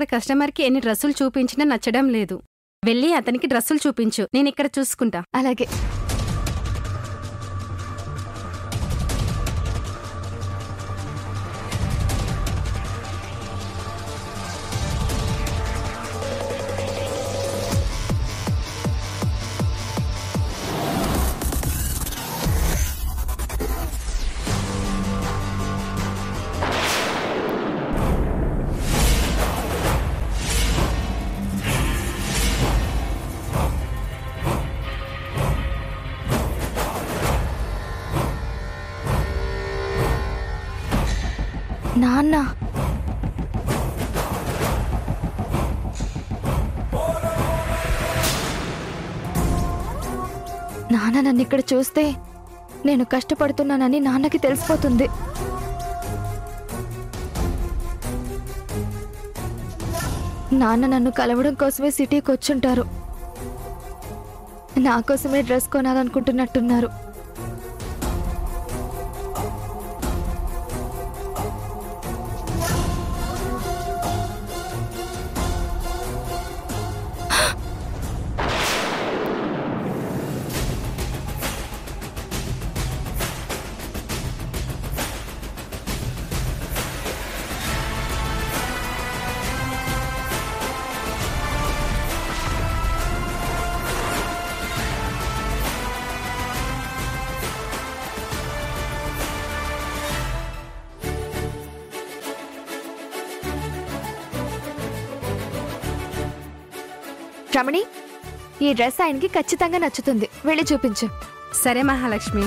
కస్టమర్కి ఎన్ని డ్రెస్సులు చూపించినా నచ్చడం లేదు వెళ్ళి అతనికి డ్రెస్సులు చూపించు నేను ఇక్కడ చూసుకుంటా అలాగే నాన్న నాన్న నన్ను ఇక్కడ చూస్తే నేను కష్టపడుతున్నానని నాన్నకి తెలిసిపోతుంది నాన్న నన్ను కలవడం కోసమే సిటీకి వచ్చుంటారు నా కోసమే డ్రెస్ కొనాలనుకుంటున్నట్టున్నారు రమణి ఈ డ్రెస్ ఆయనకి ఖచ్చితంగా నచ్చుతుంది వెళ్ళి చూపించు సరే మహాలక్ష్మి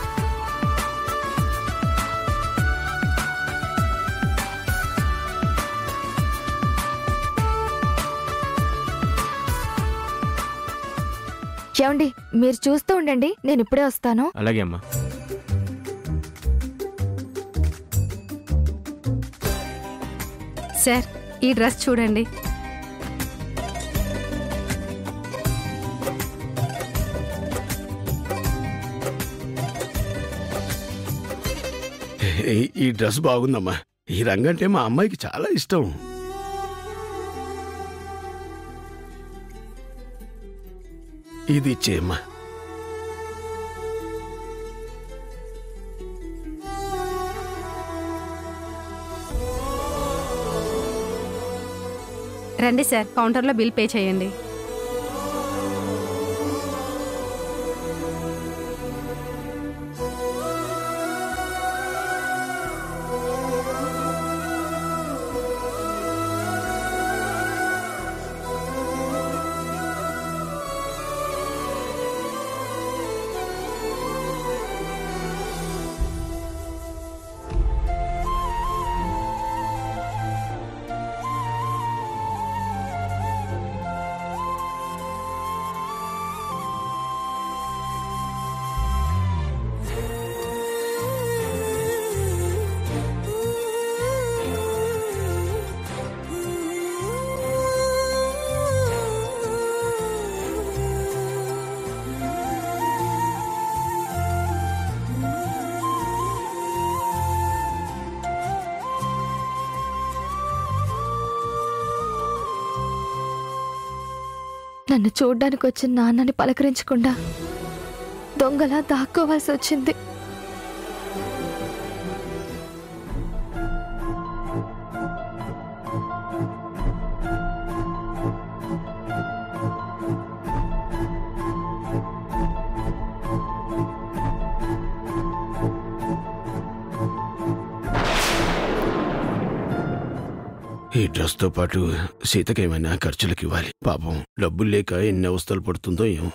ఏమండి మీరు చూస్తూ ఉండండి నేను ఇప్పుడే వస్తాను అలాగే అమ్మా సార్ ఈ డ్రెస్ చూడండి ఈ- ఈ డ్రెస్ బాగుందమ్మా ఈ రంగంటే మా అమ్మాయికి చాలా ఇష్టం ఇది ఇచ్చేయమ్మా రండి సార్ కౌంటర్లో బిల్ పే చేయండి నన్ను చూడ్డానికి వచ్చిన నాన్నని పలకరించకుండా దొంగలా దాక్కోవాల్సి వచ్చింది ఈ డ్రెస్తో పాటు సీతకి ఏమైనా ఖర్చులకు ఇవ్వాలి పాపం డబ్బులు లేక ఎన్ని అవస్థలు పడుతుందో ఏమో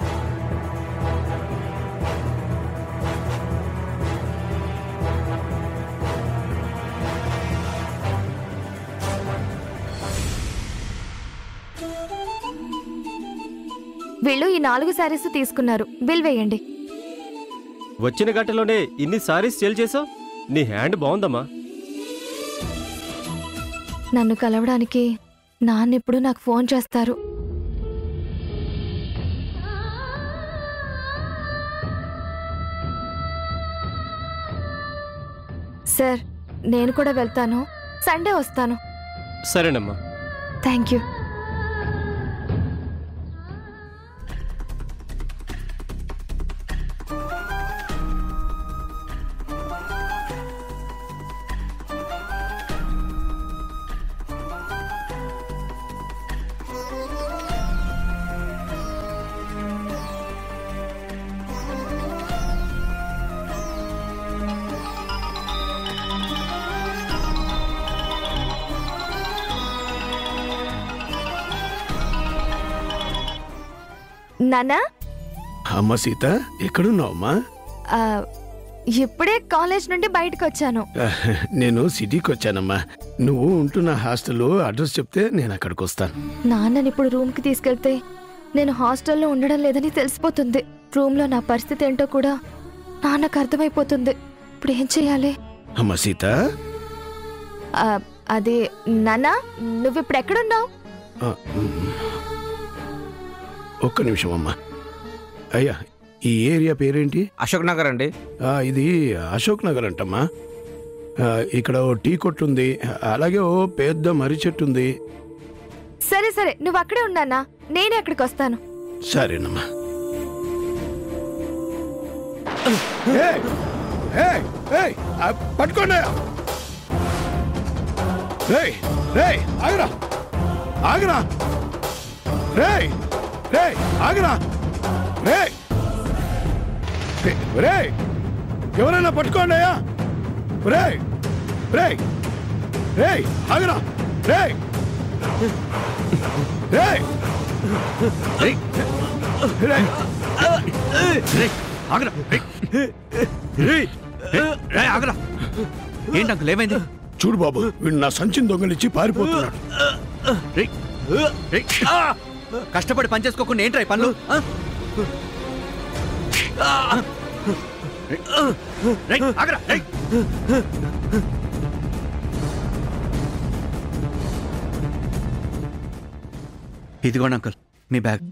వీళ్ళు ఈ నాలుగు శారీస్ తీసుకున్నారు బిల్ వేయండి వచ్చిన గంటలోనే ఇన్ని సారీస్ సేల్ చేసావు నీ హ్యాండ్ బాగుందమ్మా నన్ను కలవడానికి నాన్నెప్పుడు నాకు ఫోన్ చేస్తారు సార్ నేను కూడా వెళ్తాను సండే వస్తాను సరేనమ్మా థ్యాంక్ యూ నానా అమ్మ సీత ఎక్కడున్నావమ్మా ఆ, ఇప్పుడే కాలేజ్ నుండి బయటకు వచ్చాను నేను సిటీకి వచ్చానమ్మా నువ్వు ఉంటున్న హాస్టల్లో అడ్రస్ చెప్తే నేను అక్కడికి వస్తాను నాన్నని ఇప్పుడు రూమ్కి తీసుకెళ్తే నేను హాస్టల్లో ఉండడం లేదని తెలిసిపోతుంది రూమ్లో నా పరిస్థితి ఏంటో కూడా నాన్నకు అర్థమైపోతుంది ఇప్పుడు ఏం చేయాలి అమ్మ సీత ఆ, అది నాన్నా నువ్వు ఇప్పుడు ఎక్కడున్నావు ఆ, ఉమ్. ఒక్క నిమిషం అమ్మా అయ్యా ఈ ఏరియా పేరేంటి అశోక్ నగర్ అండి ఆ, ఇది అశోక్ నగర్ అంటమ్మా ఆ, ఇక్కడ ఓ టీ కొట్టు ఉంది అలాగే ఓ పెద్ద మర్రి చెట్టు ఉంది సరే సరే నువ్వు అక్కడే ఉన్నానా నేనే అక్కడికి వస్తాను సరేనమ్మా ఏయ్! ఏయ్! ఏయ్! ఆ, పట్టుకోండి రేయ్ రేయ్ ఆగరా ఆగరా రేయ్ రేయ్ ఆగరా రేయ్ రే- రేయ్ ఎవరైనా పట్టుకోండి అయ్యా రేయ్ రేయ్ రేయ్ ఆగరా రేయ్ రేయ్ రేయ్ రేయ్ ఆగరా ఆగరా ఏంటి అంకుల్ ఏమైంది చూడు బాబు వీడు నా సంచిని దొంగలిచ్చి పారిపోతున్నాడు రేయ్, రేయ్, ఆ! కష్టపడి పని చేసుకోకుండా ఏంట్రా ఈ పనులు ఆ? ఆ! రేయ్, రేయ్, ఆగరా, రేయ్. ఇదిగోండి అంకుల్ మీ బ్యాగ్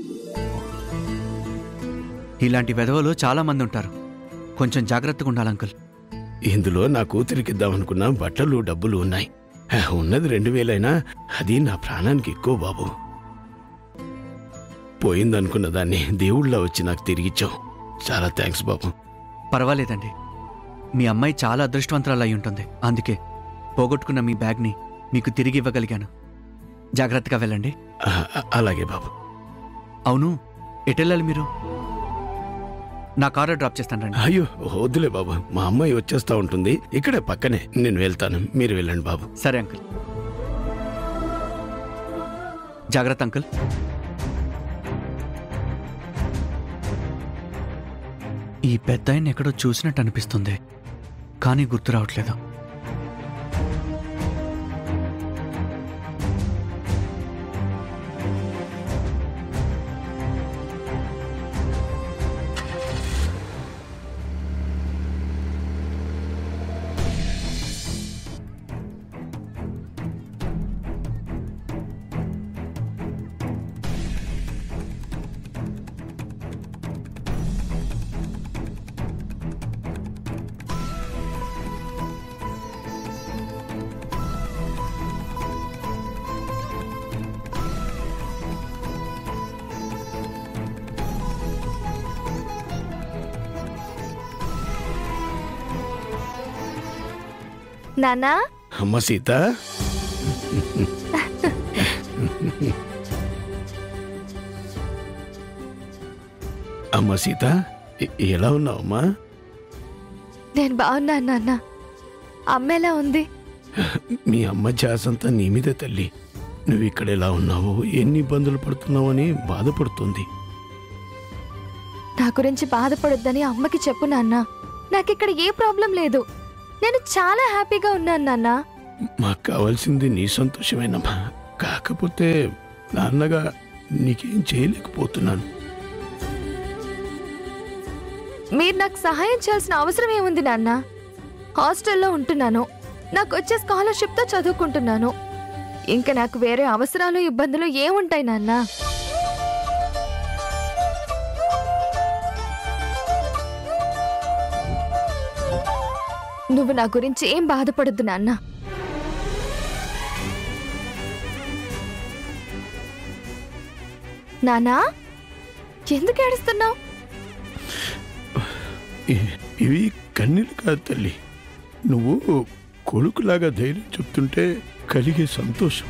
ఇలాంటి వెధవలు చాలా మంది ఉంటారు కొంచెం జాగ్రత్తగా ఉండాలి అంకుల్ ఇందులో నా కూతురికిద్దామనుకున్న బట్టలు డబ్బులు ఉన్నాయి ఆ, ఉన్నది రెండు వేలైనా అది నా ప్రాణానికి ఎక్కువ బాబు పోయిందనుకున్న దాన్ని దేవుళ్ళ వచ్చి నాకు తిరిగిచ్చావు చాలా థ్యాంక్స్ బాబు పర్వాలేదండి మీ అమ్మాయి చాలా అదృష్టవంతురాలు అయి ఉంటుంది అందుకే పోగొట్టుకున్న మీ బ్యాగ్ని మీకు తిరిగి ఇవ్వగలిగాను జాగ్రత్తగా వెళ్ళండి ఆ, ఆ, అలాగే బాబు అవును ఎటెళ్ళాలి మీరు నా కారు డ్రాప్ చేస్తాను రండి అయ్యో వద్దులే బాబు మా అమ్మాయి వచ్చేస్తా ఉంటుంది ఇక్కడే పక్కనే నేను వెళ్తాను మీరు వెళ్ళండి బాబు సరే అంకుల్ జాగ్రత్త అంకుల్ ఈ పెద్ద ఎక్కడో చూసినట్టు అనిపిస్తుంది కానీ గుర్తు రావట్లేదు నానా అమ్మ సీత అమ్మ సీత ఎ- ఎలా ఉన్నావమ్మా నేను బాగున్నాను నాన్న అమ్మ ఎలా ఉంది మీ అమ్మ ధ్యాసంతా నీ మీదే తల్లి నువ్వు ఇక్కడ ఎలా ఉన్నావో ఎన్ని ఇబ్బందులు పడుతున్నావని బాధపడుతుంది నా గురించి బాధపడొద్దని అమ్మకి చెప్పు నాన్న నాకిక్కడ ఏ ప్రాబ్లం లేదు నేను చాలా హ్యాపీగా ఉన్నాను నాన్న మాకు కావాల్సింది నీ సంతోషమేనమ్మా కాకపోతే నాన్నగా నీకేం చేయలేకపోతున్నాను మీరు నాకు సహాయం చేయాల్సిన అవసరం ఏముంది నాన్న హాస్టల్లో ఉంటున్నాను నాకు వచ్చే స్కాలర్షిప్తో చదువుకుంటున్నాను ఇంకా నాకు వేరే అవసరాలు ఇబ్బందులు ఏముంటాయి నాన్న నువ్వు నా గురించి ఏం బాధపడద్దు నాన్న నానా ఎందుకు ఏడుస్తున్నావు ఇ- ఇవి కన్నీళ్ళు కాదు తల్లి నువ్వు కొడుకులాగా ధైర్యం చెప్తుంటే కలిగే సంతోషం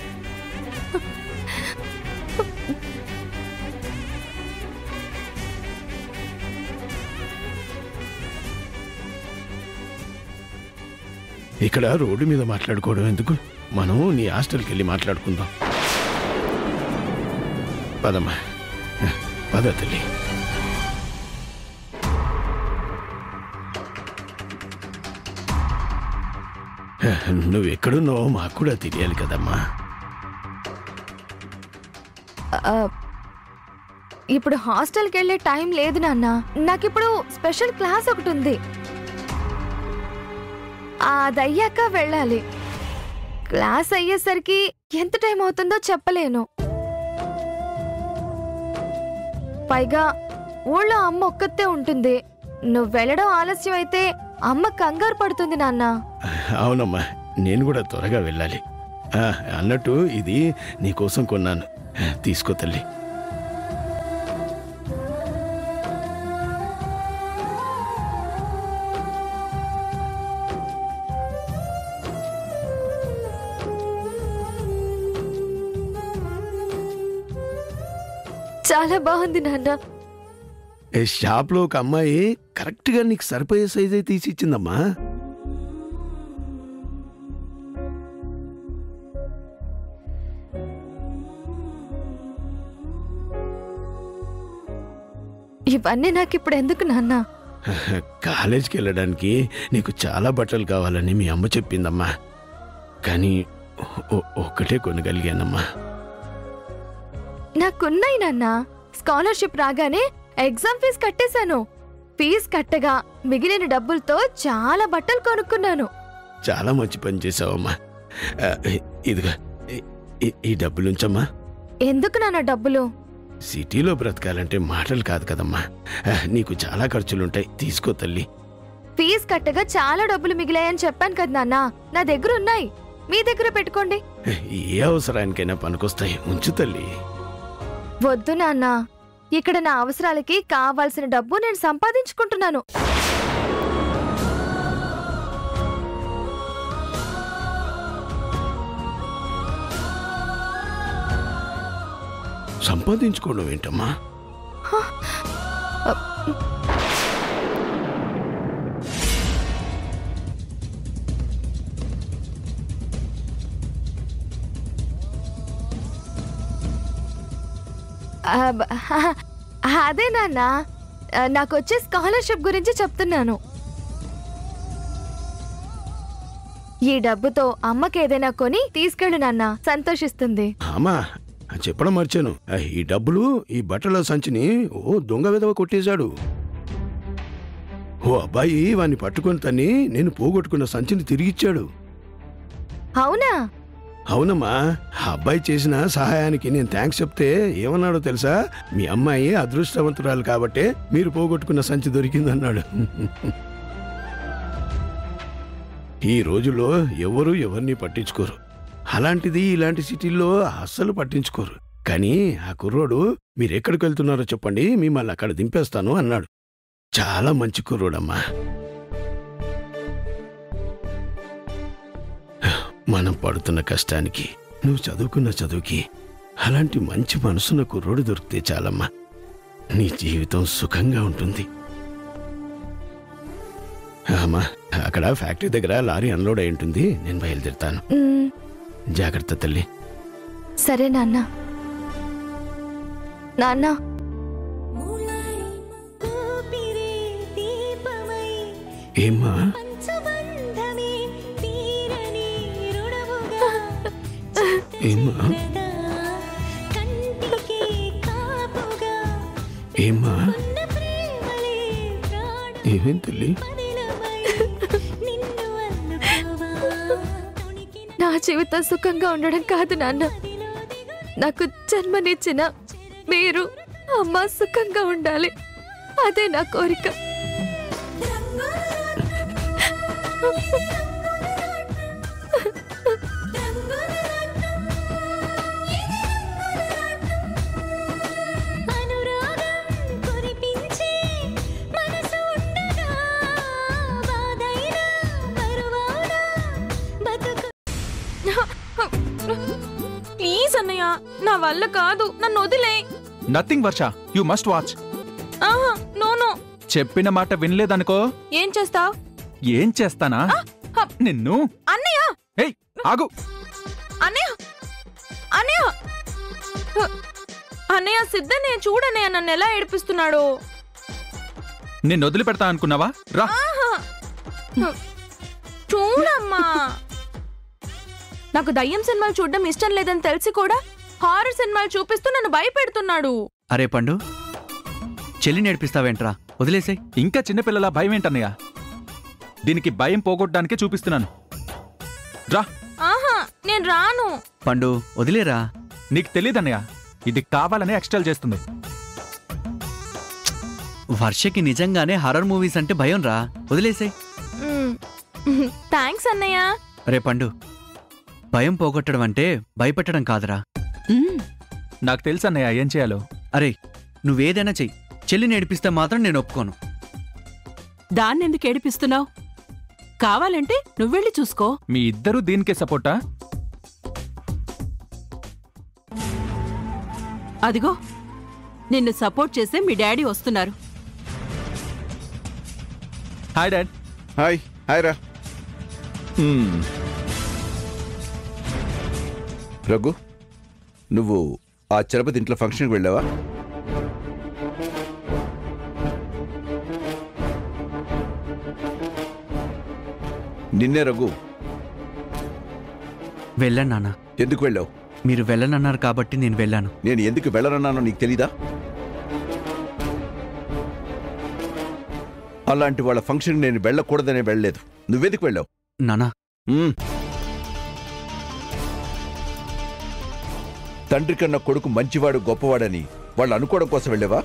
ఇక్కడ రోడ్డు మీద మాట్లాడుకోవడం ఎందుకు మనం నీ హాస్టల్కి వెళ్ళి మాట్లాడుకుందాం పదమ్మా పద తల్లి నువ్వు ఎక్కడున్నావో మాకు కూడా తెలియాలి కదమ్మా ఆ, ఇప్పుడు హాస్టల్కి వెళ్ళే టైం లేదు నాన్న నాకిప్పుడు స్పెషల్ క్లాస్ ఒకటి ఉంది అది అయ్యాక వెళ్ళాలి క్లాస్ అయ్యేసరికి ఎంత టైం అవుతుందో చెప్పలేను పైగా ఊళ్ళో అమ్మ ఒక్కతే ఉంటుంది నువ్వు వెళ్ళడం ఆలస్యం అయితే అమ్మ కంగారు పడుతుంది నాన్న అవునమ్మా నేను కూడా త్వరగా వెళ్ళాలి ఆ, అన్నట్టు ఇది నీకోసం కొన్నాను తీసుకో తల్లి చాలా బాగుంది నాన్న ఏ షాప్లో ఒక అమ్మాయి కరెక్ట్గా నీకు సరిపోయే సైజే తీసి ఇచ్చిందమ్మా ఇవన్నీ నాకు ఇప్పుడు ఎందుకు నాన్న కాలేజీకి వెళ్ళడానికి నీకు చాలా బట్టలు కావాలని మీ అమ్మ చెప్పిందమ్మా కానీ ఒ- ఒక్కటే కొనగలిగానమ్మా నాకున్నాయి నాన్న స్కాలర్షిప్ రాగానే ఎగ్జామ్ ఫీజు కట్టేశాను ఫీజు కట్టగా మిగిలిన డబ్బులతో చాలా బట్టలు కొనుక్కున్నాను చాలా మంచి పని చేసావమ్మా ఆ, ఇదిగా ఈ- ఈ- ఈ డబ్బులుంచమ్మా ఎందుకు నాన్న డబ్బులు సిటీలో బ్రతకాలంటే మాటలు కాదు కదమ్మా ఆ, నీకు చాలా ఖర్చులుంటాయి తీసుకో తల్లి ఫీజు కట్టగా చాలా డబ్బులు మిగిలాయని చెప్పాను కదా నాన్న నా దగ్గర ఉన్నాయి మీ దగ్గర పెట్టుకోండి ఏ అవసరానికైనా పనికొస్తాయి ఉంచు తల్లి వద్దు నాన్న ఇక్కడ నా అవసరాలకి కావాల్సిన డబ్బు నేను సంపాదించుకుంటున్నాను సంపాదించుకోవడం ఏంటమ్మా ఆ, బ- అదే నాన్న ఆ, నాకు వచ్చే స్కాలర్షిప్ గురించి చెప్తున్నాను ఈ డబ్బుతో అమ్మకి ఏదైనా కొని తీసుకెళ్ళు నాన్న సంతోషిస్తుంది అమ్మా చెప్పడం మర్చాను ఆ, ఈ డబ్బులు ఈ బట్టల సంచిని ఓ దొంగ విధవ కొట్టేశాడు ఓ అబ్బాయి వాణ్ణి పట్టుకొని తన్ని నేను పోగొట్టుకున్న సంచిని తిరిగిచ్చాడు అవునా అవునమ్మా ఆ అబ్బాయి చేసిన సహాయానికి నేను థ్యాంక్స్ చెప్తే ఏమన్నాడో తెలుసా మీ అమ్మాయి అదృష్టవంతురాలు కాబట్టే మీరు పోగొట్టుకున్న సంచి దొరికిందన్నాడు ఈ రోజుల్లో ఎవరు ఎవరిని పట్టించుకోరు అలాంటిది ఇలాంటి సిటీల్లో అస్సలు పట్టించుకోరు కానీ ఆ కుర్రోడు మీరెక్కడికి వెళ్తున్నారో చెప్పండి మిమ్మల్ని అక్కడ దింపేస్తాను అన్నాడు చాలా మంచి కుర్రోడమ్మా మనం పడుతున్న కష్టానికి నువ్వు చదువుకున్న చదువుకి అలాంటి మంచి మనసున్న కుర్రోడు దొరికితే చాలమ్మా నీ జీవితం సుఖంగా ఉంటుంది అమ్మా అక్కడ ఫ్యాక్టరీ దగ్గర లారీ అన్లోడ్ అయి ఉంటుంది నేను బయలుదేరుతాను మ్, జాగ్రత్త తల్లి సరే నాన్న నాన్న ఊపిరే దీపమై ఏమ్మా పంచబంధమే తీరని రుణముగా ఏమ్మా చిత్తదా కంటికి కాపుగా ఏమ్మా ఉన్న ప్రేమలే ప్రాణ ఏమేం తల్లి పదిలమై నిన్ను అల్లుకోవా తొణికిన నా జీవితం సుఖంగా ఉండడం కాదు నాన్న నాకు జన్మనిచ్చిన మీరు అమ్మ సుఖంగా ఉండాలి అదే నా కోరిక వల్ల కాదు నన్ను వదిలే nothing Varsha you must watch Aha no no చెప్పిన మాట వినలేదనుకో ఏం చేస్తావ్ ఏం చేస్తానా హ. నిన్ను అన్నయ్య ఏయ్ ఆగు అన్నయ్య అన్నయ్య హ. అన్నయ్య సిద్ధన్నయ్య చూడన్నయ్య నన్ను ఎలా ఏడిపిస్తున్నాడో నిన్ను వదిలిపెడతా అనుకున్నావా రా ఆహా. హ. చూడమ్మా నాకు దయ్యం సినిమాలు చూడడం ఇష్టం లేదని తెలిసి కూడా హారర్ సినిమాలు చూపిస్తూ నన్ను భయపెడుతున్నాడు అరే పండు చెల్లి నేర్పిస్తావేంట్రా వదిలేసాయి ఇంకా చిన్నపిల్లల భయం ఏంటన్నయ్య దీనికి భయం పోగొట్టడానికే చూపిస్తున్నాను రా ఆహా నేను రాను పండు వదిలేరా నీకు తెలియదన్నయ్య ఇది కావాలని ఎక్స్ట్రాల్ చేస్తుంది వర్షకి నిజంగానే హర్రర్ మూవీస్ అంటే భయం రా వదిలేసాయి థ్యాంక్స్ అన్నయ్య రే పండు భయం పోగొట్టడం అంటే భయపెట్టడం కాదురా నాకు తెలుసు అన్నయ్య ఏం చేయాలో అరే నువ్వేదైనా చెయ్యి చెల్లి నేర్పిస్తే మాత్రం నేను ఒప్పుకోను దాన్నెందుకు ఏడిపిస్తున్నావు కావాలంటే నువ్వెళ్ళి చూసుకో మీ ఇద్దరూ దీనికే సపోర్టా అదిగో నిన్ను సపోర్ట్ చేసే మీ డాడీ వస్తున్నారు హాయ్ డాడ్ హాయ్ హాయ్ రా మ్మ్. రఘు నువ్వు ఆ చలపతి ఇంట్లో ఫంక్షన్కి వెళ్ళావా నిన్నే రఘు వెళ్ళాను నాన్న ఎందుకు వెళ్ళావు మీరు వెళ్ళనన్నారు కాబట్టి నేను వెళ్ళాను నేను ఎందుకు వెళ్ళనన్నానో నీకు తెలీదా అలాంటి వాళ్ళ ఫంక్షన్కి నేను వెళ్ళకూడదనే వెళ్ళలేదు నువ్వెందుకు వెళ్ళావు నానా మ్మ్. తండ్రి కన్నా కొడుకు మంచివాడు గొప్పవాడని వాళ్ళు అనుకోవడం కోసం వెళ్ళావా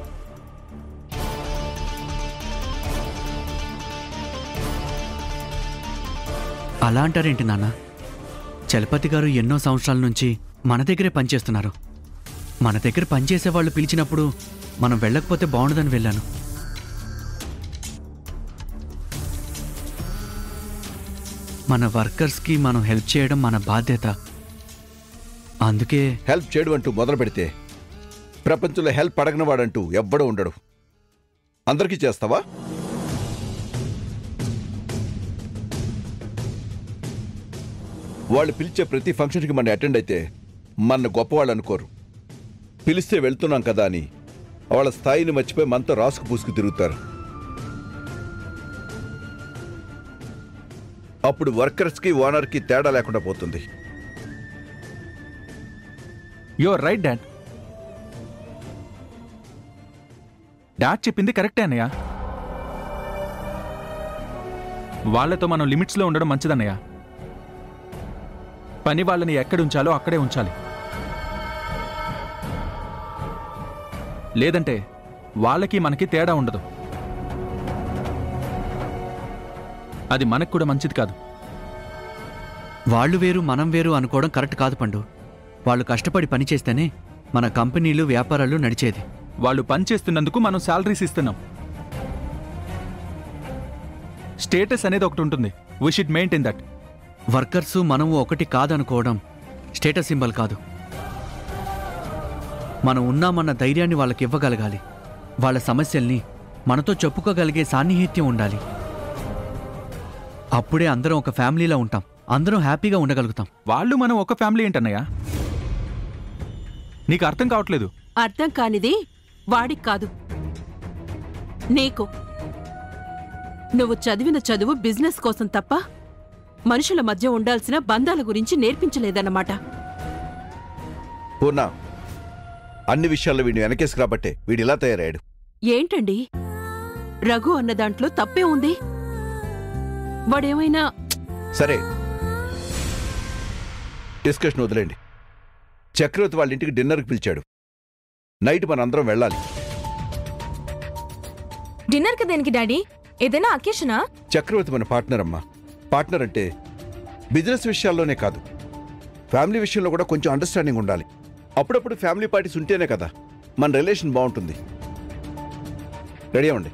అలా అంటారేంటి నాన్న చలపతి గారు ఎన్నో సంవత్సరాల నుంచి మన దగ్గరే పనిచేస్తున్నారు మన దగ్గర పనిచేసే వాళ్ళు పిలిచినప్పుడు మనం వెళ్ళకపోతే బాగుండదని వెళ్ళాను మన వర్కర్స్కి మనం హెల్ప్ చేయడం మన బాధ్యత అందుకే హెల్ప్ చేయడం అంటూ మొదలు పెడితే ప్రపంచంలో హెల్ప్ అడగనవాడంటూ ఎవ్వడూ ఉండడు అందరికీ చేస్తావా వాళ్ళు పిలిచే ప్రతి ఫంక్షన్కి మన అటెండ్ అయితే మన గొప్పవాళ్ళు అనుకోరు పిలిస్తే వెళ్తున్నాం కదా అని వాళ్ళ స్థాయిని మర్చిపోయి మనతో రాసుకు పూసుకు తిరుగుతారు అప్పుడు వర్కర్స్కి ఓనర్కి తేడా లేకుండా పోతుంది యువర్ రైట్ డాడ్ డాడ్ చెప్పింది కరెక్టే అన్నయ్య వాళ్ళతో మనం లిమిట్స్లో ఉండడం మంచిదన్నయ్య పని వాళ్ళని ఎక్కడ ఉంచాలో అక్కడే ఉంచాలి లేదంటే వాళ్ళకి మనకి తేడా ఉండదు అది మనకు కూడా మంచిది కాదు వాళ్ళు వేరు మనం వేరు అనుకోవడం కరెక్ట్ కాదు పండు వాళ్ళు కష్టపడి పనిచేస్తేనే మన కంపెనీలు వ్యాపారాలు నడిచేది వాళ్ళు పని చేస్తున్నందుకు మనం శాలరీస్ ఇస్తున్నాం స్టేటస్ అనేది ఒకటి ఉంటుంది we should maintain that workers మనము ఒకటి కాదనుకోవడం స్టేటస్ సింబల్ కాదు మనం ఉన్నామన్న ధైర్యాన్ని వాళ్ళకి ఇవ్వగలగాలి వాళ్ళ సమస్యల్ని మనతో చెప్పుకోగలిగే సాన్నిహిత్యం ఉండాలి అప్పుడే అందరం ఒక ఫ్యామిలీలో ఉంటాం అందరం హ్యాపీగా ఉండగలుగుతాం వాళ్ళు మనం ఒక ఫ్యామిలీ ఏంటన్నయ్య నీకు అర్థం కావట్లేదు అర్థం కానిది వాడికి కాదు నీకు నువ్వు చదివిన చదువు బిజినెస్ కోసం తప్ప మనుషుల మధ్య ఉండాల్సిన బంధాల గురించి నేర్పించలేదన్నమాట పూర్ణ అన్ని విషయాల్లో వీడిని వెనకేసుకురాబట్టే వీడు ఇలా తయారయ్యాడు ఏంటండి రఘు అన్న దాంట్లో తప్పే ఉంది వాడేమైనా సరే డిస్కషన్ వదిలేండి చక్రవర్తి వాళ్ళ ఇంటికి డిన్నర్కి పిలిచాడు నైట్ మనందరం వెళ్ళాలి డిన్నర్కి దేనికి డాడీ ఏదైనా అకేషనా చక్రవర్తి మన పార్ట్నర్ అమ్మా పార్ట్నర్ అంటే బిజినెస్ విషయాల్లోనే కాదు ఫ్యామిలీ విషయంలో కూడా కొంచెం అండర్స్టాండింగ్ ఉండాలి అప్పుడప్పుడు ఫ్యామిలీ పార్టీస్ ఉంటేనే కదా మన రిలేషన్ బాగుంటుంది రెడీ అవ్వండి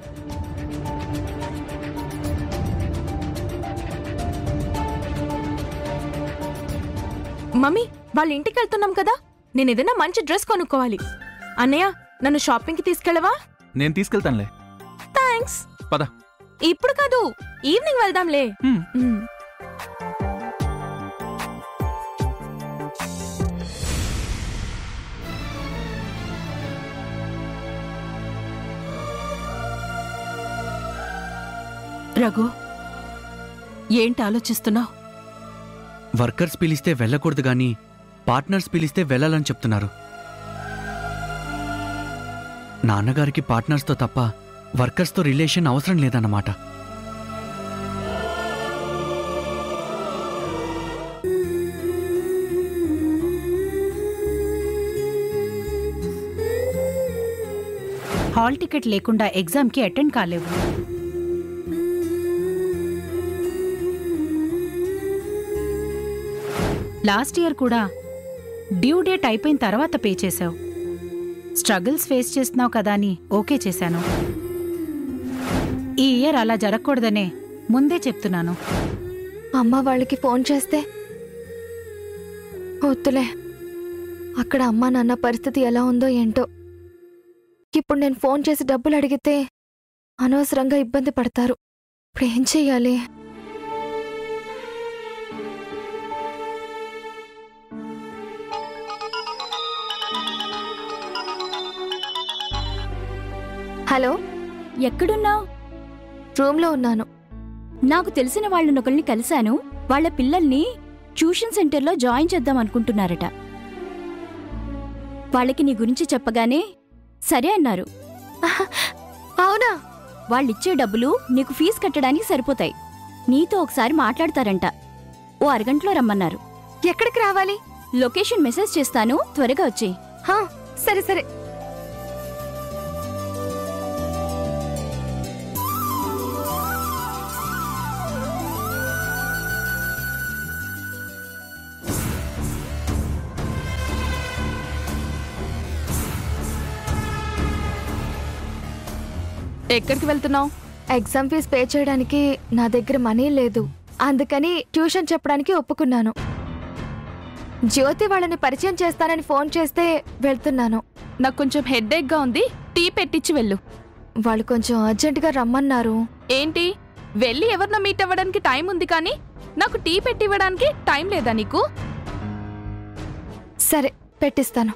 మమ్మీ వాళ్ళ ఇంటికి వెళ్తున్నాం కదా నేను ఏదైనా మంచి డ్రెస్ కొనుక్కోవాలి అన్నయ్య నన్ను షాపింగ్కి తీసుకెళ్ళవా నేను తీసుకెళ్తానులే థ్యాంక్స్ పద ఇప్పుడు కాదు ఈవినింగ్ వెళ్దాంలే హ్మ్. మ్. రఘు ఏంటి ఆలోచిస్తున్నావు వర్కర్స్ పిలిస్తే వెళ్ళకూడదు కానీ పార్ట్నర్స్ పిలిస్తే వెళ్ళాలని చెప్తున్నారు నాన్నగారికి పార్ట్నర్స్తో తప్ప వర్కర్స్తో రిలేషన్ అవసరం లేదన్నమాట హాల్ టికెట్ లేకుండా ఎగ్జామ్కి అటెండ్ కాలేవు లాస్ట్ ఇయర్ కూడా డ్యూ డేట్ అయిపోయిన తర్వాత పే చేశావు స్ట్రగుల్స్ ఫేస్ చేస్తున్నావు కదా అని ఓకే చేశాను ఈ ఇయర్ అలా జరగకూడదనే ముందే చెప్తున్నాను అమ్మ వాళ్ళకి ఫోన్ చేస్తే వద్దులే అక్కడ అమ్మ నాన్న పరిస్థితి ఎలా ఉందో ఏంటో ఇప్పుడు నేను ఫోన్ చేసి డబ్బులు అడిగితే అనవసరంగా ఇబ్బంది పడతారు ఇప్పుడు ఏం చెయ్యాలి హలో ఎక్కడున్నావు రూమ్లో ఉన్నాను నాకు తెలిసిన వాళ్ళనొకళ్ళని కలిశాను వాళ్ళ పిల్లల్ని ట్యూషన్ సెంటర్లో జాయిన్ చేద్దాం అనుకుంటున్నారట వాళ్ళకి నీ గురించి చెప్పగానే సరే అన్నారు అవునా వాళ్ళిచ్చే డబ్బులు నీకు ఫీజు కట్టడానికి సరిపోతాయి నీతో ఒకసారి మాట్లాడతారంట ఓ అరగంటలో రమ్మన్నారు ఎక్కడికి రావాలి లొకేషన్ మెసేజ్ చేస్తాను త్వరగా వచ్చేయి హా, సరే సరే ఎక్కడికి వెళ్తున్నావు ఎగ్జామ్ ఫీజ్ పే చేయడానికి నా దగ్గర మనీ లేదు అందుకని ట్యూషన్ చెప్పడానికి ఒప్పుకున్నాను జ్యోతి వాళ్ళని పరిచయం చేస్తానని ఫోన్ చేస్తే వెళ్తున్నాను నాకు కొంచెం హెడ్ఏక్ గా ఉంది టీ పెట్టించి వెళ్ళు వాళ్ళు కొంచెం అర్జెంటుగా రమ్మన్నారు ఏంటి వెళ్ళి ఎవరినో మీట్ అవ్వడానికి టైం ఉంది కానీ నాకు టీ పెట్టి ఇవ్వడానికి టైం లేదా నీకు సరే పెట్టిస్తాను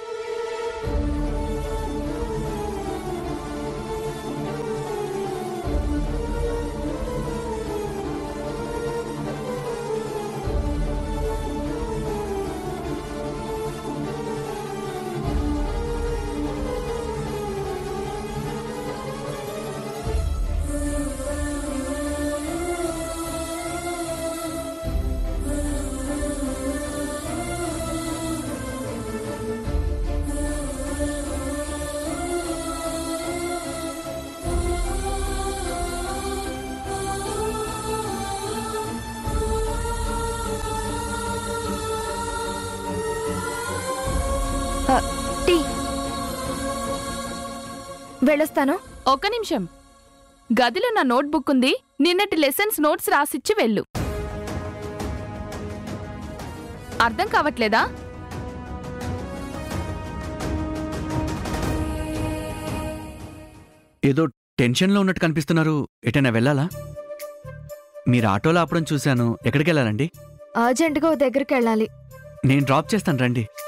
ఆ, టీ వెళ్ళొస్తాను ఒక నిమిషం గదిలో నా నోట్బుక్ ఉంది నిన్నటి లెసన్స్ నోట్స్ రాసిచ్చి వెళ్ళు అర్థం కావట్లేదా ఏదో టెన్షన్లో ఉన్నట్టు కనిపిస్తున్నారు ఎటైనా వెళ్ళాలా మీరు ఆటోలో ఆపడం చూశాను ఎక్కడికి వెళ్ళాలండి అర్జెంటుగా ఓ దగ్గరికి వెళ్ళాలి నేను డ్రాప్ చేస్తాను రండి